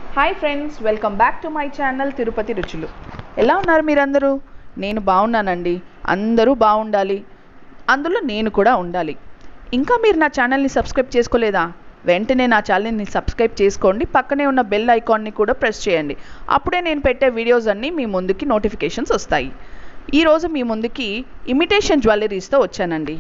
hi friends welcome back to my channel Tirupati రుచులు ఎలా ఉన్నారు మీరందరూ నేను బాగున్నానండి అందరూ బాగుండాలి అందులో నేను కూడా ఉండాలి ఇంకా మీరు నా ఛానల్ని సబ్స్క్రైబ్ చేసుకోలేదా వెంటనే నా ఛానల్ని సబ్స్క్రైబ్ చేసుకోండి పక్కనే ఉన్న బెల్ ఐకాన్ని కూడా ప్రెస్ చేయండి అప్పుడే నేను పెట్టే వీడియోస్ అన్నీ మీ ముందుకి నోటిఫికేషన్స్ వస్తాయి ఈరోజు మీ ముందుకి ఇమిటేషన్ జ్యువెలరీస్తో వచ్చానండి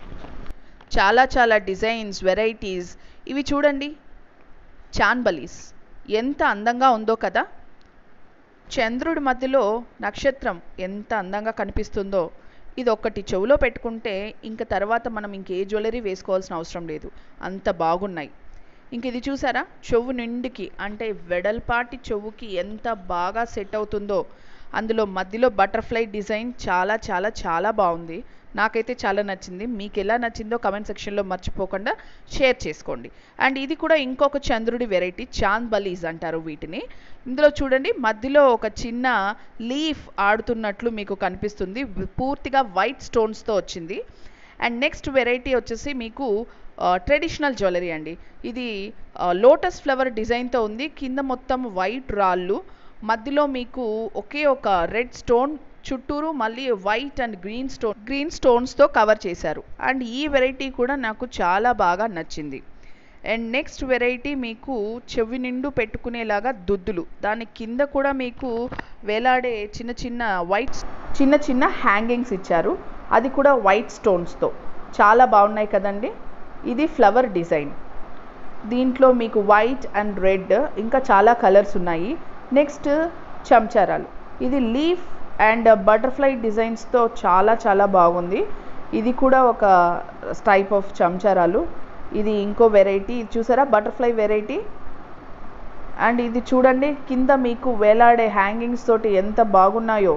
చాలా చాలా డిజైన్స్ వెరైటీస్ ఇవి చూడండి చాన్బలీస్ ఎంత అందంగా ఉందో కదా చంద్రుడి మధ్యలో నక్షత్రం ఎంత అందంగా కనిపిస్తుందో ఇది ఒక్కటి చెవులో పెట్టుకుంటే ఇంక తర్వాత మనం ఇంకే జ్యువెలరీ వేసుకోవాల్సిన అవసరం లేదు అంత బాగున్నాయి ఇంక ఇది చూసారా చెవు నిండుకి అంటే వెడల్పాటి చెవుకి ఎంత బాగా సెట్ అవుతుందో అందులో మధ్యలో బటర్ఫ్లై డిజైన్ చాలా చాలా చాలా బాగుంది నాకైతే చాలా నచ్చింది మీకు ఎలా నచ్చిందో కమెంట్ సెక్షన్లో మర్చిపోకుండా షేర్ చేసుకోండి అండ్ ఇది కూడా ఇంకొక చంద్రుడి వెరైటీ చాంద్ బలీస్ అంటారు వీటిని ఇందులో చూడండి మధ్యలో ఒక చిన్న లీఫ్ ఆడుతున్నట్లు మీకు కనిపిస్తుంది పూర్తిగా వైట్ స్టోన్స్తో వచ్చింది అండ్ నెక్స్ట్ వెరైటీ వచ్చేసి మీకు ట్రెడిషనల్ జ్యువెలరీ అండి ఇది లోటస్ ఫ్లవర్ డిజైన్తో ఉంది కింద మొత్తం వైట్ రాళ్ళు మధ్యలో మీకు ఒకే ఒక రెడ్ స్టోన్ చుట్టూరు మళ్ళీ white and green stone green స్టోన్స్తో కవర్ చేశారు అండ్ ఈ వెరైటీ కూడా నాకు చాలా బాగా నచ్చింది అండ్ నెక్స్ట్ వెరైటీ మీకు చెవి నిండు పెట్టుకునేలాగా దుద్దులు దాని కింద కూడా మీకు వేలాడే చిన్న చిన్న వైట్ చిన్న చిన్న హ్యాంగింగ్స్ ఇచ్చారు అది కూడా వైట్ స్టోన్స్తో చాలా బాగున్నాయి కదండి ఇది ఫ్లవర్ డిజైన్ దీంట్లో మీకు వైట్ అండ్ రెడ్ ఇంకా చాలా కలర్స్ ఉన్నాయి నెక్స్ట్ చెంచారాలు ఇది లీఫ్ అండ్ బటర్ఫ్లై డిజైన్స్తో చాలా చాలా బాగుంది ఇది కూడా ఒక టైప్ ఆఫ్ చెంచారాలు ఇది ఇంకో వెరైటీ ఇది చూసారా బటర్ఫ్లై వెరైటీ అండ్ ఇది చూడండి కింద మీకు వేలాడే హ్యాంగింగ్స్ తోటి ఎంత బాగున్నాయో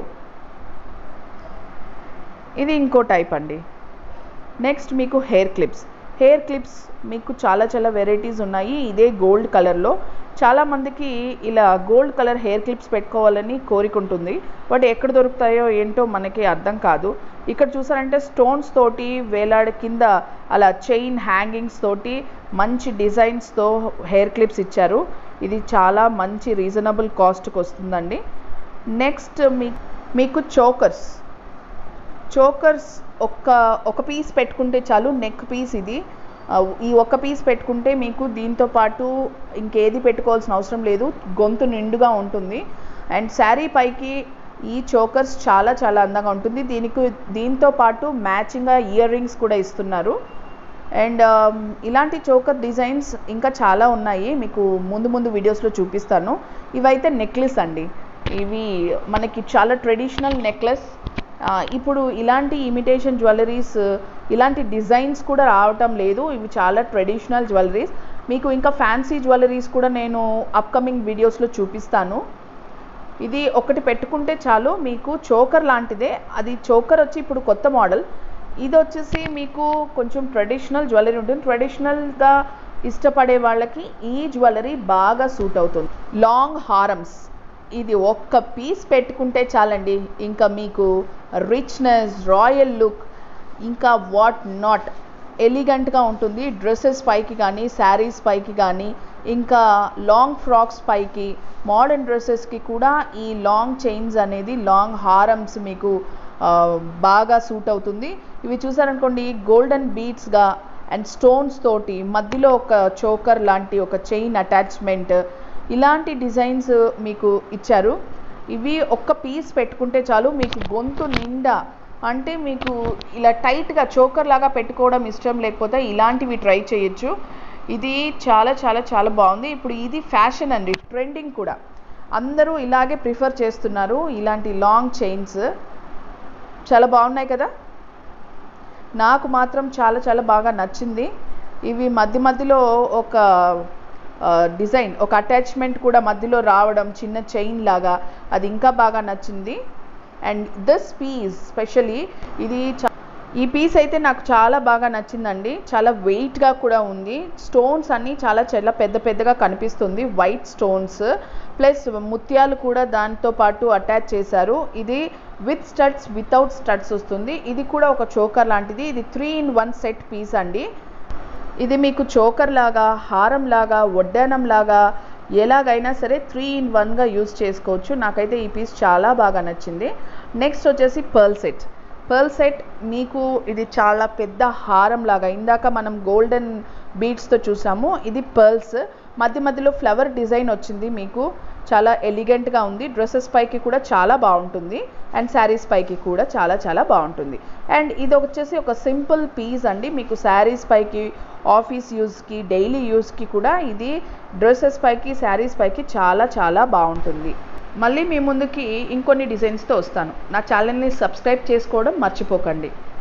ఇది ఇంకో టైప్ అండి నెక్స్ట్ మీకు హెయిర్ క్లిప్స్ హెయిర్ క్లిప్స్ మీకు చాలా చాలా వెరైటీస్ ఉన్నాయి ఇదే గోల్డ్ కలర్లో చాలామందికి ఇలా గోల్డ్ కలర్ హెయిర్ క్లిప్స్ పెట్టుకోవాలని కోరికుంటుంది బట్ ఎక్కడ దొరుకుతాయో ఏంటో మనకి అర్థం కాదు ఇక్కడ చూసారంటే స్టోన్స్ తోటి వేలాడ కింద అలా చైన్ హ్యాంగింగ్స్ తోటి మంచి డిజైన్స్తో హెయిర్ క్లిప్స్ ఇచ్చారు ఇది చాలా మంచి రీజనబుల్ కాస్ట్కి వస్తుందండి నెక్స్ట్ మీ మీకు చోకర్స్ చోకర్స్ ఒక్క ఒక పీస్ పెట్టుకుంటే చాలు నెక్ పీస్ ఇది ఈ ఒక్క పీస్ పెట్టుకుంటే మీకు దీంతో పాటు ఇంకేది పెట్టుకోవాల్సిన అవసరం లేదు గొంతు నిండుగా ఉంటుంది అండ్ శారీ పైకి ఈ చోకర్స్ చాలా చాలా అందంగా ఉంటుంది దీనికి దీంతో పాటు మ్యాచింగ్గా ఇయర్ రింగ్స్ కూడా ఇస్తున్నారు అండ్ ఇలాంటి చోకర్ డిజైన్స్ ఇంకా చాలా ఉన్నాయి మీకు ముందు ముందు వీడియోస్లో చూపిస్తాను ఇవైతే నెక్లెస్ అండి ఇవి మనకి చాలా ట్రెడిషనల్ నెక్లెస్ ఇప్పుడు ఇలాంటి ఇమిటేషన్ జ్యువెలరీస్ ఇలాంటి డిజైన్స్ కూడా రావటం లేదు ఇవి చాలా ట్రెడిషనల్ జ్యువెలరీస్ మీకు ఇంకా ఫ్యాన్సీ జ్యువెలరీస్ కూడా నేను అప్కమింగ్ వీడియోస్లో చూపిస్తాను ఇది ఒకటి పెట్టుకుంటే చాలు మీకు చోకర్ లాంటిదే అది చోకర్ వచ్చి ఇప్పుడు కొత్త మోడల్ ఇది వచ్చేసి మీకు కొంచెం ట్రెడిషనల్ జ్యువెలరీ ఉంటుంది ట్రెడిషనల్గా ఇష్టపడే వాళ్ళకి ఈ జ్యువెలరీ బాగా సూట్ అవుతుంది లాంగ్ హారమ్స్ ఇది ఒక్క పీస్ పెట్టుకుంటే చాలండి ఇంకా మీకు రిచ్నెస్ రాయల్ లుక్ ఇంకా వాట్ నాట్ ఎలిగెంట్గా ఉంటుంది డ్రెస్సెస్ పైకి కానీ శారీస్ పైకి కానీ ఇంకా లాంగ్ ఫ్రాక్స్ పైకి మోడర్న్ డ్రెస్సెస్కి కూడా ఈ లాంగ్ చైన్స్ అనేది లాంగ్ హారమ్స్ మీకు బాగా సూట్ అవుతుంది ఇవి చూసారనుకోండి గోల్డెన్ బీడ్స్గా అండ్ స్టోన్స్ తోటి మధ్యలో ఒక చోకర్ లాంటి ఒక చైన్ అటాచ్మెంట్ ఇలాంటి డిజైన్స్ మీకు ఇచ్చారు ఇవి ఒక్క పీస్ పెట్టుకుంటే చాలు మీకు గొంతు నిండా అంటే మీకు ఇలా టైట్గా చోకర్ లాగా పెట్టుకోవడం ఇష్టం లేకపోతే ఇలాంటివి ట్రై చేయొచ్చు ఇది చాలా చాలా చాలా బాగుంది ఇప్పుడు ఇది ఫ్యాషన్ అండి ట్రెండింగ్ కూడా అందరూ ఇలాగే ప్రిఫర్ చేస్తున్నారు ఇలాంటి లాంగ్ చైన్స్ చాలా బాగున్నాయి కదా నాకు మాత్రం చాలా చాలా బాగా నచ్చింది ఇవి మధ్య మధ్యలో ఒక డిజైన్ ఒక అటాచ్మెంట్ కూడా మధ్యలో రావడం చిన్న చైన్ లాగా అది ఇంకా బాగా నచ్చింది అండ్ దిస్ పీస్ స్పెషలీ ఇది ఈ పీస్ అయితే నాకు చాలా బాగా నచ్చిందండి చాలా వెయిట్గా కూడా ఉంది స్టోన్స్ అన్నీ చాలా చాలా పెద్ద పెద్దగా కనిపిస్తుంది వైట్ స్టోన్స్ ప్లస్ ముత్యాలు కూడా దాంతో పాటు అటాచ్ చేశారు ఇది విత్ స్టడ్స్ వితౌట్ స్టడ్స్ వస్తుంది ఇది కూడా ఒక చోకర్ లాంటిది ఇది three in one set piece అండి ఇది మీకు చోకర్ లాగా హారం లాగా వడ్డానం లాగా ఎలాగైనా సరే త్రీ ఇన్ వన్గా యూస్ చేసుకోవచ్చు నాకైతే ఈ పీస్ చాలా బాగా నచ్చింది నెక్స్ట్ వచ్చేసి పర్ల్ సెట్ పర్ల్ సెట్ మీకు ఇది చాలా పెద్ద హారం లాగా ఇందాక మనం గోల్డెన్ బీడ్స్తో చూసాము ఇది పర్ల్స్ మధ్య మధ్యలో ఫ్లవర్ డిజైన్ వచ్చింది మీకు చాలా ఎలిగెంట్గా ఉంది డ్రెస్సెస్ పైకి కూడా చాలా బాగుంటుంది అండ్ శారీస్ పైకి కూడా చాలా చాలా బాగుంటుంది అండ్ ఇది వచ్చేసి ఒక సింపుల్ పీస్ అండి మీకు శారీస్ పైకి ఆఫీస్ యూస్కి డైలీ యూస్కి కూడా ఇది డ్రెస్సెస్ పైకి శారీస్ పైకి చాలా చాలా బాగుంటుంది మళ్ళీ మీ ముందుకి ఇంకొన్ని డిజైన్స్తో వస్తాను నా ఛానల్ని సబ్స్క్రైబ్ చేసుకోవడం మర్చిపోకండి